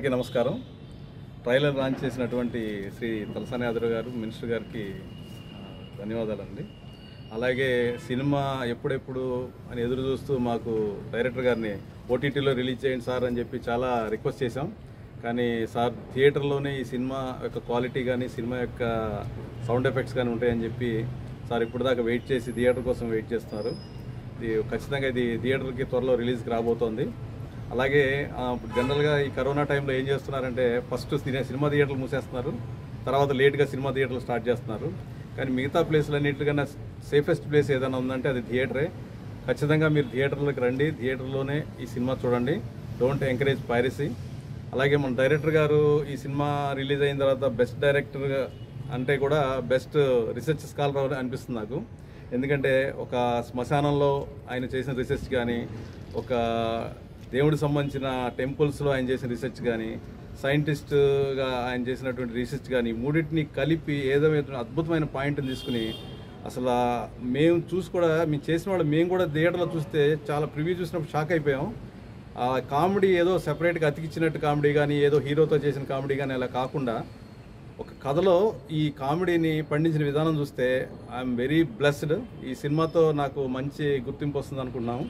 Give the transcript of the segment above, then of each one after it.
నమస్కారం trailer launch చేసినటువంటి శ్రీ తలసాని యాదవ్ గారు మినిస్టర్ గారికి ఆ, ధన్యవాదాలండి అలాగే సినిమా ఎప్పుడెప్పుడు అని ఎదురు చూస్తూ మాకు డైరెక్టర్ గారిని ఓటీటీలో రిలీజ్ చేయండి సార్ అని చెప్పి చాలా రిక్వెస్ట్ చేశాం కానీ సార్ థియేటర్లోనే ఈ సినిమా యొక్క క్వాలిటీ కానీ సినిమా యొక్క సౌండ్ ఎఫెక్ట్స్ కానీ ఉంటాయని చెప్పి సార్ ఇప్పుడు దాకా వెయిట్ చేసి థియేటర్ కోసం వెయిట్ చేస్తున్నారు ఇది ఖచ్చితంగా ఇది థియేటర్కి త్వరలో రిలీజ్కి రాబోతోంది అలాగే ఆ, జనరల్గా ఈ కరోనా టైంలో ఏం చేస్తున్నారంటే ఫస్ట్ సిని- సినిమా థియేటర్లు మూసేస్తున్నారు తర్వాత లేట్గా సినిమా థియేటర్లు స్టార్ట్ చేస్తున్నారు కానీ మిగతా ప్లేస్లన్నింటికన్నా సేఫెస్ట్ ప్లేస్ ఏదైనా ఉందంటే అది థియేటరే ఖచ్చితంగా మీరు థియేటర్లకు రండి థియేటర్లోనే ఈ సినిమా చూడండి డోంట్ ఎంకరేజ్ పైరసీ అలాగే మన డైరెక్టర్ గారు ఈ సినిమా రిలీజ్ అయిన తర్వాత బెస్ట్ డైరెక్టర్ అంటే కూడా బెస్ట్ రీసెర్చ్ స్కాలర్ అనిపిస్తుంది నాకు ఎందుకంటే ఒక శ్మశానంలో ఆయన చేసిన రీసెర్చ్ కానీ ఒక దేవుడికి సంబంధించిన టెంపుల్స్లో ఆయన చేసిన రీసెర్చ్ కానీ సైంటిస్ట్గా ఆయన చేసినటువంటి రీసెర్చ్ కానీ మూడింటిని కలిపి ఏదో ఏదో అద్భుతమైన పాయింట్ని తీసుకుని అసలు ఆ మేము చూసి కూడా మేము చేసిన వాళ్ళు మేము కూడా థియేటర్లో చూస్తే చాలా ప్రివ్యూ చూసినప్పుడు షాక్ అయిపోయాం ఆ కామెడీ ఏదో సెపరేట్గా అతికిచ్చినట్టు కామెడీ కానీ ఏదో హీరోతో చేసిన కామెడీ కానీ అలా కాకుండా ఒక కథలో ఈ కామెడీని పండించిన విధానం చూస్తే ఐఎమ్ వెరీ బ్లెస్డ్ ఈ సినిమాతో నాకు మంచి గుర్తింపు వస్తుంది అనుకున్నాము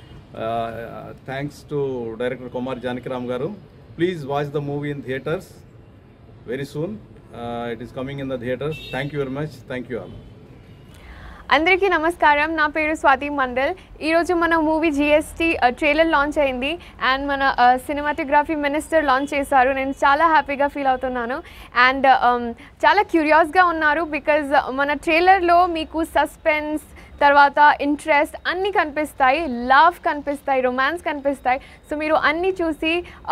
thanks to director Kumar Janakiram garu please watch the movie in theatres very soon it is coming in the theatres thank you very much thank you all అందరికీ నమస్కారం నా పేరు స్వాతి మండల్ ఈరోజు మన మూవీ జిఎస్టీ ట్రైలర్ లాంచ్ అయింది అండ్ మన సినిమాటోగ్రఫీ మినిస్టర్ లాంచ్ చేశారు నేను చాలా హ్యాపీగా ఫీల్ అవుతున్నాను అండ్ చాలా క్యూరియాస్గా ఉన్నారు బికాజ్ మన ట్రైలర్లో మీకు సస్పెన్స్ తర్వాత ఇంట్రెస్ట్ అన్నీ కనిపిస్తాయి లవ్ కనిపిస్తాయి రొమాన్స్ కనిపిస్తాయి సో మీరు అన్నీ చూసి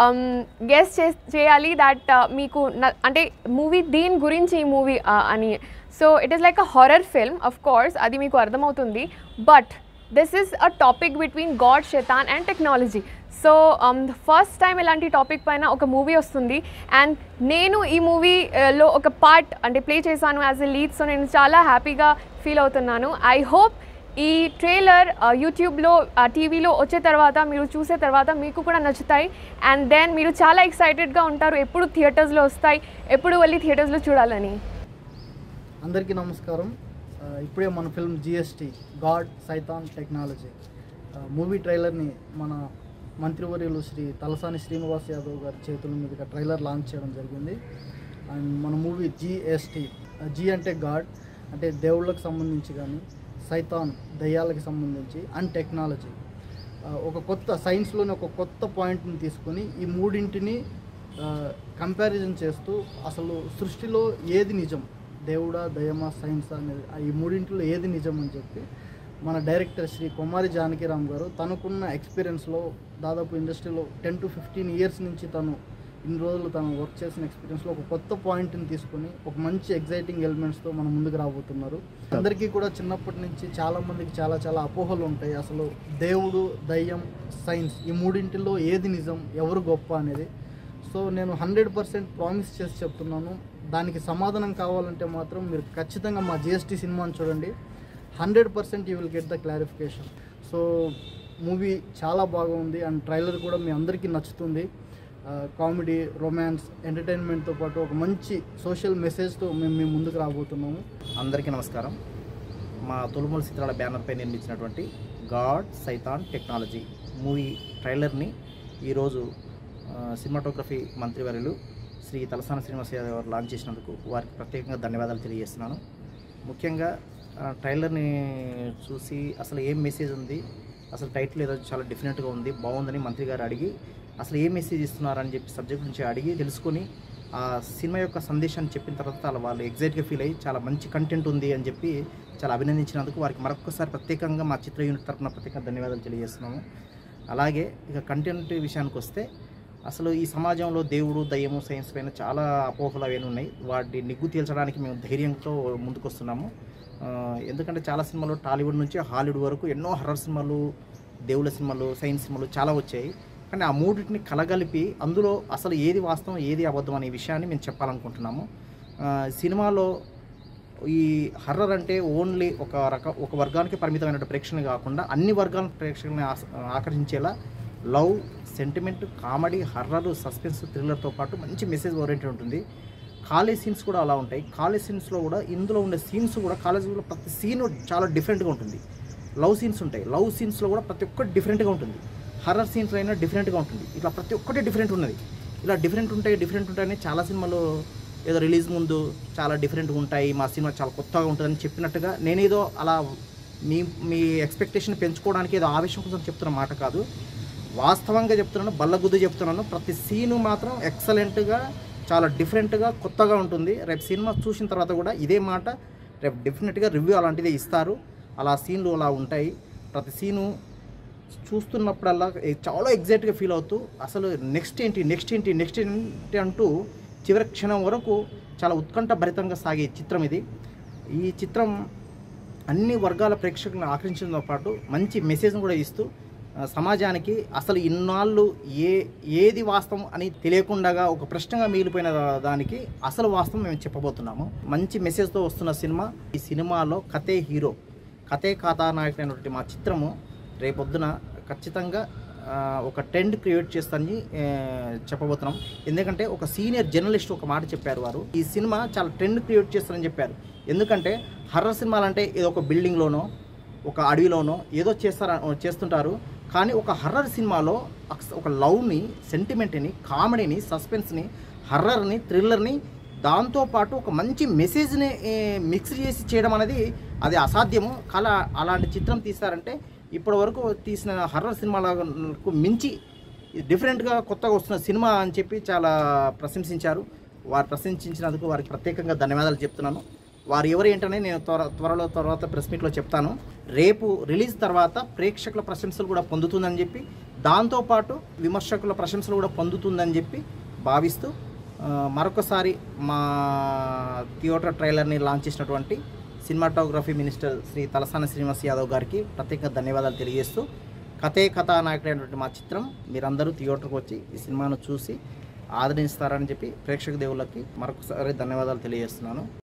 గెస్ చేయాలి దట్ మీకు న- అంటే మూవీ దీని గురించి ఈ మూవీ అని so it is like a horror film of course అది మీకు అర్థమవుతుంది but this is a topic between god Saitan and technology so first time ఇలాంటి టాపిక్ పైన ఒక మూవీ వస్తుంది అండ్ నేను ఈ మూవీలో ఒక పార్ట్ అంటే ప్లే చేశాను యాజ్ ఎ లీడ్ సో నేను చాలా హ్యాపీగా ఫీల్ అవుతున్నాను ఐ హోప్ ఈ ట్రైలర్ యూట్యూబ్లో టీవీలో వచ్చే తర్వాత మీరు చూసే తర్వాత మీకు కూడా నచ్చుతాయి అండ్ దెన్ మీరు చాలా ఎక్సైటెడ్గా ఉంటారు ఎప్పుడు థియేటర్స్లో వస్తాయి ఎప్పుడు వెళ్ళి థియేటర్స్లో చూడాలని అందరికీ నమస్కారం ఆ, ఇప్పుడే మన film GST god Saitan technology ఆ, మూవీ ట్రైలర్ని మన మంత్రివర్యులు శ్రీ తలసాని శ్రీనివాస్ యాదవ్ గారి చేతుల మీదుగా ట్రైలర్ లాంచ్ చేయడం జరిగింది అండ్ మన మూవీ జిఎస్టీ జి అంటే గాడ్ అంటే దేవుళ్ళకి సంబంధించి కానీ సైతాన్ దయ్యాలకి సంబంధించి అండ్ టెక్నాలజీ ఆ, ఒక కొత్త సైన్స్లోని ఒక కొత్త పాయింట్ని తీసుకొని ఈ మూడింటిని కంపారిజన్ చేస్తూ అసలు సృష్టిలో ఏది నిజం దేవుడా దయమా సైన్స్ అనేది ఆ ఈ మూడింటిలో ఏది నిజం అని చెప్పి మన డైరెక్టర్ శ్రీ కుమారి జానకిరామ్ గారు తనకున్న ఎక్స్పీరియన్స్లో దాదాపు ఇండస్ట్రీలో టెన్ టు ఫిఫ్టీన్ ఇయర్స్ నుంచి తను ఇన్ని రోజులు తను వర్క్ చేసిన ఎక్స్పీరియన్స్లో ఒక కొత్త పాయింట్ని తీసుకొని ఒక మంచి ఎగ్జైటింగ్ ఎలిమెంట్స్తో మనం ముందుకు రాబోతున్నారు అందరికీ కూడా చిన్నప్పటి నుంచి చాలా మందికి చాలా చాలా అపోహలు ఉంటాయి అసలు దేవుడు దయ్యం సైన్స్ ఈ మూడింటిలో ఏది నిజం ఎవరు గొప్ప అనేది సో నేను హండ్రెడ్ పర్సెంట్ ప్రామిస్ చేసి చెప్తున్నాను దానికి సమాధానం కావాలంటే మాత్రం మీరు ఖచ్చితంగా మా జిఎస్టీ సినిమాని చూడండి hundred percent you will get the clarification so movie చాలా బాగుంది అండ్ ట్రైలర్ కూడా మీ అందరికీ నచ్చుతుంది కామెడీ రొమాన్స్ ఎంటర్టైన్మెంట్తో పాటు ఒక మంచి సోషల్ మెసేజ్తో మేము మీ ముందుకు రాబోతున్నాము అందరికీ నమస్కారం మా తొలుమూల చిత్రాల బ్యానర్పై నిర్మించినటువంటి గాడ్ సైతాన్ టెక్నాలజీ మూవీ ట్రైలర్ని ఈరోజు ఆ, సినిమాటోగ్రఫీ మంత్రివర్యులు శ్రీ తలసాని శ్రీనివాస యాదవ్ గారు లాంచ్ చేసినందుకు వారికి ప్రత్యేకంగా ధన్యవాదాలు తెలియజేస్తున్నాను ముఖ్యంగా ఆ, ట్రైలర్ని చూసి అసలు ఏం మెసేజ్ ఉంది అసలు టైటిల్ ఏదో చాలా డిఫరెంట్గా ఉంది బాగుందని మంత్రి గారు అడిగి అసలు ఏ మెసేజ్ ఇస్తున్నారని చెప్పి సబ్జెక్ట్ గురించి అడిగి తెలుసుకొని ఆ సినిమా యొక్క సందేశాన్ని చెప్పిన తర్వాత వాళ్ళ వాళ్ళు ఎగ్జైట్గా ఫీల్ అయ్యి చాలా మంచి కంటెంట్ ఉంది అని చెప్పి చాలా అభినందించినందుకు వారికి మరొకసారి ప్రత్యేకంగా మా చిత్ర యూనిట్ తరపున ప్రత్యేకంగా ధన్యవాదాలు తెలియజేస్తున్నాము అలాగే ఇక కంటెంట్ విషయానికి వస్తే అసలు ఈ సమాజంలో దేవుడు దయ్యము సైన్స్ పైన చాలా అపోహలు అవన్నీ ఉన్నాయి వాటి నిగ్గు తేల్చడానికి మేము ధైర్యంతో ముందుకొస్తున్నాము ఆ, ఎందుకంటే చాలా సినిమాలు టాలీవుడ్ నుంచి హాలీవుడ్ వరకు ఎన్నో హర్రర్ సినిమాలు దేవుళ్ళ సినిమాలు సైన్స్ సినిమాలు చాలా వచ్చాయి కానీ ఆ మూడింటిని కలగలిపి అందులో అసలు ఏది వాస్తవం ఏది అబద్ధం అనే విషయాన్ని మేము చెప్పాలనుకుంటున్నాము ఆ, సినిమాలో ఈ హర్రర్ అంటే ఓన్లీ ఒక రక ఒక వర్గానికి పరిమితమైన ప్రేక్షణ కాకుండా అన్ని వర్గాల ప్రేక్షకుల్ని ఆస- ఆకర్షించేలా love sentiment comedy horror suspense థ్రిల్లర్తో పాటు మంచి మెసేజ్ ఓరియంటెడ్ ఉంటుంది కాలేజ్ సీన్స్ కూడా అలా ఉంటాయి కాలేజ్ సీన్స్లో కూడా ఇందులో ఉండే సీన్స్ కూడా కాలేజీలో ప్రతి సీన్ చాలా డిఫరెంట్గా ఉంటుంది లవ్ సీన్స్ ఉంటాయి లవ్ సీన్స్లో కూడా ప్రతి ఒక్కటి డిఫరెంట్గా ఉంటుంది హర్రర్ సీన్స్ అయినా డిఫరెంట్గా ఉంటుంది ఇట్లా ప్రతి ఒక్కటి డిఫరెంట్ ఉన్నది ఇలా డిఫరెంట్ ఉంటాయి డిఫరెంట్ ఉంటాయని చాలా సినిమాలు ఏదో రిలీజ్ ముందు చాలా డిఫరెంట్గా ఉంటాయి మా సినిమా చాలా కొత్తగా ఉంటుందని చెప్పినట్టుగా నేనేదో అలా మీ మీ ఎక్స్పెక్టేషన్ పెంచుకోవడానికి ఏదో ఆవేశం కోసం చెప్తున్న మాట కాదు వాస్తవంగా చెప్తున్నాను బల్లగుద్దు చెప్తున్నాను ప్రతి సీను మాత్రం ఎక్సలెంట్గా చాలా డిఫరెంట్గా కొత్తగా ఉంటుంది రేపు సినిమా చూసిన తర్వాత కూడా ఇదే మాట రేపు డెఫినెట్గా రివ్యూ అలాంటిదే ఇస్తారు అలా సీన్లు అలా ఉంటాయి ప్రతి సీను చూస్తున్నప్పుడల్లా ఏ- చాలా ఎగ్జైట్గా ఫీల్ అవుతూ అసలు నెక్స్ట్ ఏంటి నెక్స్ట్ ఏంటి నెక్స్ట్ ఏంటి అంటూ చివరి క్షణం వరకు చాలా ఉత్కంఠ భరితంగా సాగే చిత్రం ఇది ఈ చిత్రం అన్ని వర్గాల ప్రేక్షకులను ఆకర్షించడంతో పాటు మంచి మెసేజ్ను కూడా ఇస్తూ ఆ, సమాజానికి అసలు ఇన్నాళ్ళు ఏ ఏది వాస్తవం అని తెలియకుండా ఒక ప్రశ్నగా మిగిలిపోయిన దానికి అసలు వాస్తవం మేము చెప్పబోతున్నాము మంచి మెసేజ్తో వస్తున్న సినిమా ఈ సినిమాలో కథే హీరో కథే కథానాయకుడైనటువంటి మా చిత్రము రేపొద్దున ఖచ్చితంగా ఆ, ఒక ట్రెండ్ క్రియేట్ చేస్తానని ఆ, చెప్పబోతున్నాం ఎందుకంటే ఒక సీనియర్ జర్నలిస్ట్ ఒక మాట చెప్పారు వారు ఈ సినిమా చాలా ట్రెండ్ క్రియేట్ చేస్తారని చెప్పారు ఎందుకంటే హర్రర్ సినిమాలు అంటే ఏదో ఒక బిల్డింగ్లోనో ఒక అడవిలోనో ఏదో చేస్తారు చేస్తుంటారు కానీ ఒక హర్రర్ సినిమాలో అక్స్- ఒక లవ్ని సెంటిమెంట్ని కామెడీని సస్పెన్స్ని హర్రర్ని థ్రిల్లర్ని దాంతోపాటు ఒక మంచి మెసేజ్ని మిక్స్ చేసి చేయడం అనేది అది అసాధ్యము కళ అలాంటి చిత్రం తీశారంటే ఇప్పటి వరకు తీసిన హర్రర్ సినిమాలకు మించి డిఫరెంట్గా కొత్తగా వస్తున్న సినిమా అని చెప్పి చాలా ప్రశంసించారు వారు ప్రశంసించినందుకు వారికి ప్రత్యేకంగా ధన్యవాదాలు చెప్తున్నాను వారు ఎవరు ఏంటనే నేను త్వర త్వరలో తర్వాత ప్రెస్ మీట్లో చెప్తాను రేపు రిలీజ్ తర్వాత ప్రేక్షకుల ప్రశంసలు కూడా పొందుతుందని చెప్పి దాంతోపాటు విమర్శకుల ప్రశంసలు కూడా పొందుతుందని చెప్పి భావిస్తూ ఆ, మరొకసారి మా థియేటర్ ట్రైలర్ని లాంచ్ చేసినటువంటి సినిమాటోగ్రఫీ మినిస్టర్ శ్రీ తలసాని శ్రీనివాస్ యాదవ్ గారికి ప్రత్యేక ధన్యవాదాలు తెలియజేస్తూ కథే కథానాయకుడైనటువంటి మా చిత్రం మీరందరూ థియేటర్కి వచ్చి ఈ సినిమాను చూసి ఆదరిస్తారని చెప్పి ప్రేక్షక దేవుళ్ళకి మరొకసారి ధన్యవాదాలు తెలియజేస్తున్నాను